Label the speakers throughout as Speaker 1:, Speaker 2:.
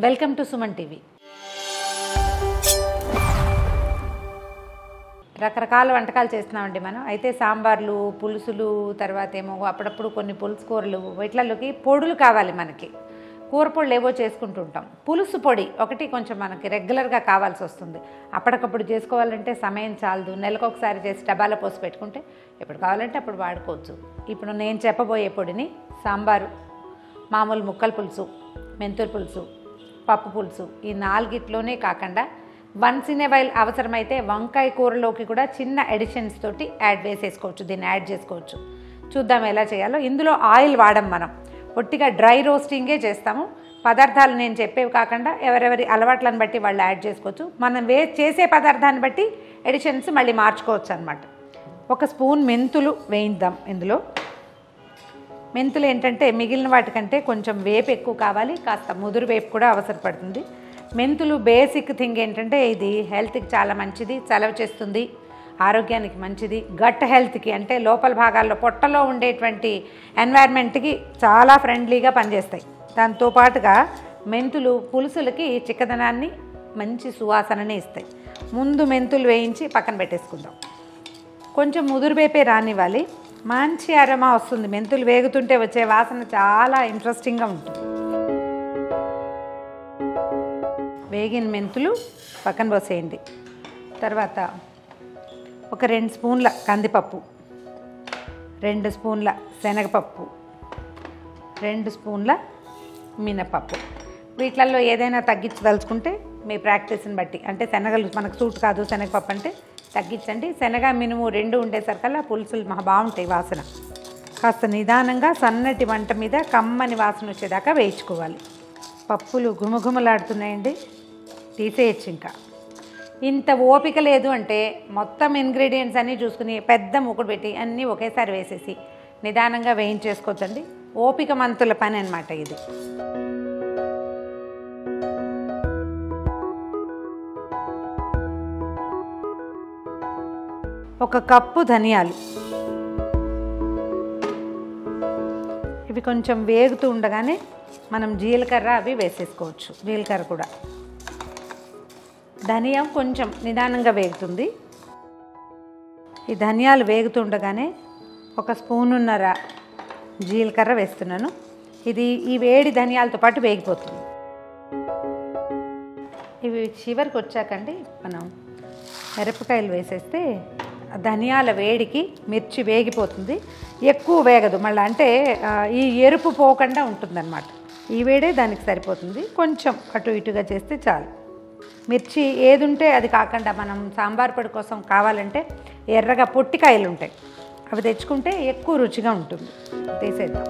Speaker 1: welcome to Suman TV రకరకాల వంటకాలు చేస్తున్నామండి మనం అయితే సాంబార్లు పులుసులు తర్వాత ఏమో అప్పుడప్పుడు కొన్ని పులుసు కూరలు వీటిలలోకి పొడులు కావాలి మనకి కూర పొడులు ఏవో చేసుకుంటుంటాం పులుసు పొడి ఒకటి కొంచెం మనకి రెగ్యులర్గా కావాల్సి వస్తుంది అప్పటికప్పుడు చేసుకోవాలంటే సమయం చాలదు నెలకు ఒకసారి చేసి డబ్బాలో పోసి పెట్టుకుంటే ఎప్పుడు కావాలంటే అప్పుడు వాడుకోవచ్చు ఇప్పుడు నేను చెప్పబోయే పొడిని సాంబారు మామూలు ముక్కల పులుసు మెంతుల పులుసు పప్పు పులుసు ఈ నాలుగిట్లోనే కాకుండా వన్స్ ఇన్ ఏ వైల్ అవసరమైతే వంకాయ కూరలోకి కూడా చిన్న ఎడిషన్స్ తోటి యాడ్ వేసేసుకోవచ్చు దీన్ని యాడ్ చేసుకోవచ్చు చూద్దాం ఎలా చేయాలో ఇందులో ఆయిల్ వాడం మనం ఒట్టిగా డ్రై రోస్టింగే చేస్తాము పదార్థాలు నేను చెప్పేవి కాకుండా ఎవరెవరి అలవాట్లను బట్టి వాళ్ళు యాడ్ చేసుకోవచ్చు మనం వే చేసే పదార్థాన్ని బట్టి ఎడిషన్స్ మళ్ళీ మార్చుకోవచ్చు అనమాట ఒక స్పూన్ మెంతులు వేయిద్దాం ఇందులో మెంతులు ఏంటంటే మిగిలిన వాటికంటే కొంచెం వేపు ఎక్కువ కావాలి కాస్త ముదురు వేపు కూడా అవసరపడుతుంది మెంతులు బేసిక్ థింగ్ ఏంటంటే ఇది హెల్త్కి చాలా మంచిది చలవ చేస్తుంది ఆరోగ్యానికి మంచిది గట్ హెల్త్కి అంటే లోపల భాగాల్లో పొట్టలో ఉండేటువంటి ఎన్వైర్న్మెంట్కి చాలా ఫ్రెండ్లీగా పనిచేస్తాయి దాంతో పాటుగా మెంతులు పులుసులకి చిక్కదనాన్ని మంచి సువాసనని ఇస్తాయి ముందు మెంతులు వేయించి పక్కన పెట్టేసుకుందాం కొంచెం ముదురు వేపే రానివ్వాలి మంచి అరమా వస్తుంది మెంతులు వేగుతుంటే వచ్చే వాసన చాలా ఇంట్రెస్టింగ్గా ఉంటుంది వేగిన మెంతులు పక్కన పోసేయండి తర్వాత ఒక రెండు స్పూన్ల కందిపప్పు రెండు స్పూన్ల శనగపప్పు రెండు స్పూన్ల మినపప్పు వీటిలలో ఏదైనా తగ్గించదలుచుకుంటే మీ ప్రాక్టీస్ని బట్టి అంటే శనగలు మనకు సూట్ కాదు శనగపప్పు అంటే తగ్గించండి శనగ మినుము రెండు ఉండేసరికల్లా పులుసులు మహా బాగుంటాయి వాసన కాస్త నిదానంగా సన్నటి వంట మీద కమ్మని వాసన వచ్చేదాకా వేయించుకోవాలి పప్పులు గుమగుమలాడుతున్నాయండి తీసేయచ్చు ఇంకా ఇంత ఓపిక లేదు అంటే మొత్తం ఇంగ్రీడియంట్స్ అన్నీ చూసుకుని పెద్ద ముక్కుడు పెట్టి అన్నీ ఒకేసారి వేసేసి నిదానంగా వేయించేసుకోవచ్చండి ఓపిక మంతుల పని అనమాట ఇది ఒక కప్పు ధనియాలు ఇవి కొంచెం వేగుతూ ఉండగానే మనం జీలకర్ర అవి వేసేసుకోవచ్చు జీలకర్ర కూడా ధనియా కొంచెం నిదానంగా వేగుతుంది ఈ ధనియాలు వేగుతుండగానే ఒక స్పూనున్నర జీలకర్ర వేస్తున్నాను ఇది ఈ వేడి ధనియాలతో పాటు వేగిపోతుంది ఇవి చివరికి వచ్చాకండి మనం మిరపకాయలు వేసేస్తే ఆ ధనియాల వేడికి మిర్చి వేగిపోతుంది ఎక్కువ వేగదు మళ్ళీ అంటే ఆ, ఈ ఎరుపు పోకుండా ఉంటుందన్నమాట ఈ వేడే దానికి సరిపోతుంది కొంచెం అటు ఇటుగా చేస్తే చాలు మిర్చి ఏది ఉంటే అది కాకుండా మనం సాంబార్ పొడి కోసం కావాలంటే ఎర్రగా పొట్టికాయలు ఉంటాయి అవి తెచ్చుకుంటే ఎక్కువ రుచిగా ఉంటుంది తీసేద్దాం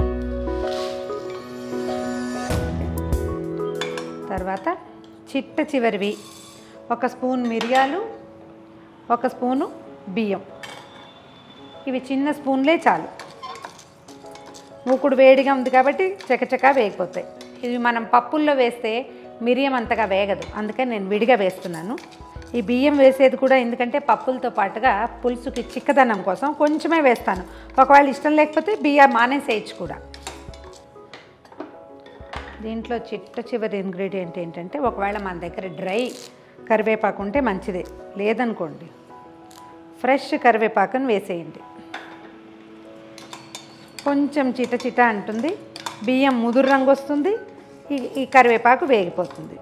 Speaker 1: తర్వాత చిట్ట చివరివి ఒక స్పూన్ మిరియాలు ఒక స్పూను బియ్యం ఇవి చిన్న స్పూన్లే చాలు మూకుడు వేడిగా ఉంది కాబట్టి చకచకా వేగిపోతాయి ఇవి మనం పప్పుల్లో వేస్తే మిరియం అంతగా వేగదు అందుకని నేను విడిగా వేస్తున్నాను ఈ బియ్యం వేసేది కూడా ఎందుకంటే పప్పులతో పాటుగా పులుసుకి చిక్కదనం కోసం కొంచెమే వేస్తాను ఒకవేళ ఇష్టం లేకపోతే బియ్యం మానేసేయచ్చు కూడా దీంట్లో చిట్ట చివరి ఇంగ్రీడియంట్ ఏంటంటే ఒకవేళ మన దగ్గర డ్రై కరివేపాకు ఉంటే మంచిదే లేదనుకోండి ఫ్రెష్ కరివేపాకును వేసేయండి కొంచెం చిట చిట అంటుంది బియ్యం ముదురు రంగు వస్తుంది ఈ ఈ కరివేపాకు వేగిపోతుంది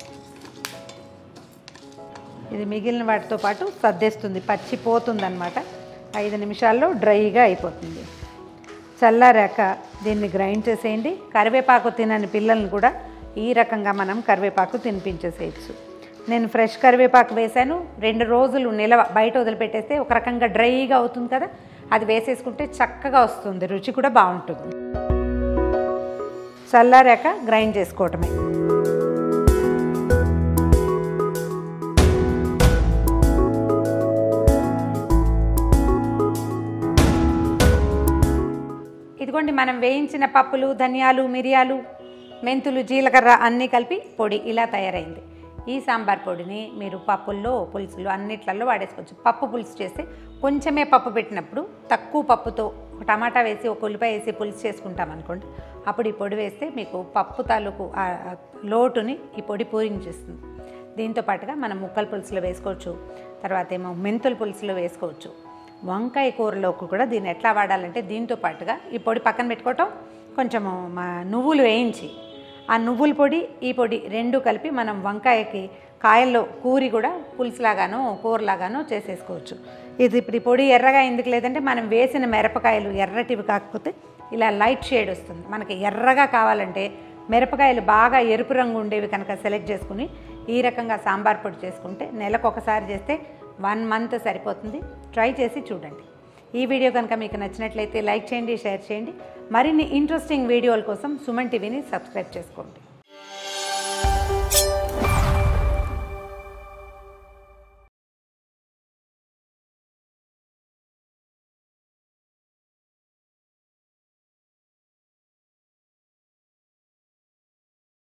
Speaker 1: ఇది మిగిలిన వాటితో పాటు సర్దేస్తుంది పచ్చిపోతుంది అనమాట ఐదు నిమిషాల్లో డ్రైగా అయిపోతుంది చల్లారాక దీన్ని గ్రైండ్ చేసేయండి కరివేపాకు తినని పిల్లల్ని కూడా ఈ రకంగా మనం కరివేపాకు తినిపించేసేయచ్చు నేను ఫ్రెష్ కరివేపాకు వేశాను రెండు రోజులు నిలవ బయట వదిలిపెట్టేస్తే ఒక రకంగా డ్రైగా అవుతుంది కదా అది వేసేసుకుంటే చక్కగా వస్తుంది రుచి కూడా బాగుంటుంది చల్లారాక గ్రైండ్ చేసుకోవటమే ఇదిగోండి మనం వేయించిన పప్పులు ధనియాలు మిరియాలు మెంతులు జీలకర్ర అన్నీ కలిపి పొడి ఇలా తయారైంది ఈ సాంబార్ పొడిని మీరు పప్పుల్లో పులుసులు అన్నిట్లలో వాడేసుకోవచ్చు పప్పు పులుసు చేస్తే కొంచెమే పప్పు పెట్టినప్పుడు తక్కువ పప్పుతో ఒక టమాటా వేసి ఒక ఉల్లిపాయ వేసి పులుసు చేసుకుంటాం అనుకోండి అప్పుడు ఈ పొడి వేస్తే మీకు పప్పు తాలూకు ఆ ఆ లోటుని ఈ పొడి పూరించేస్తుంది దీంతో పాటుగా మనం ముక్కల పులుసులో వేసుకోవచ్చు తర్వాత ఏమో మెంతుల పులుసులో వేసుకోవచ్చు వంకాయ కూరలోకి కూడా దీన్ని ఎట్లా వాడాలంటే దీంతో పాటుగా ఈ పొడి పక్కన పెట్టుకోవటం కొంచెము మా నువ్వులు వేయించి ఆ నువ్వుల పొడి ఈ పొడి రెండు కలిపి మనం వంకాయకి కాయల్లో కూరి కూడా పులుసులాగానో కూరలాగానో చేసేసుకోవచ్చు ఇది ఇప్పుడు ఈ పొడి ఎర్రగా ఎందుకు లేదంటే మనం వేసిన మిరపకాయలు ఎర్రటివి కాకపోతే ఇలా లైట్ షేడ్ వస్తుంది మనకి ఎర్రగా కావాలంటే మిరపకాయలు బాగా ఎరుపు రంగు ఉండేవి కనుక సెలెక్ట్ చేసుకుని ఈ రకంగా సాంబార్ పొడి చేసుకుంటే నెలకు ఒకసారి చేస్తే వన్ మంత్ సరిపోతుంది ట్రై చేసి చూడండి ఈ వీడియో కనుక మీకు నచ్చినట్లయితే లైక్ చేయండి షేర్ చేయండి మరిన్ని ఇంట్రెస్టింగ్ వీడియోల కోసం సుమన్ టీవీని సబ్స్క్రైబ్ చేసుకోండి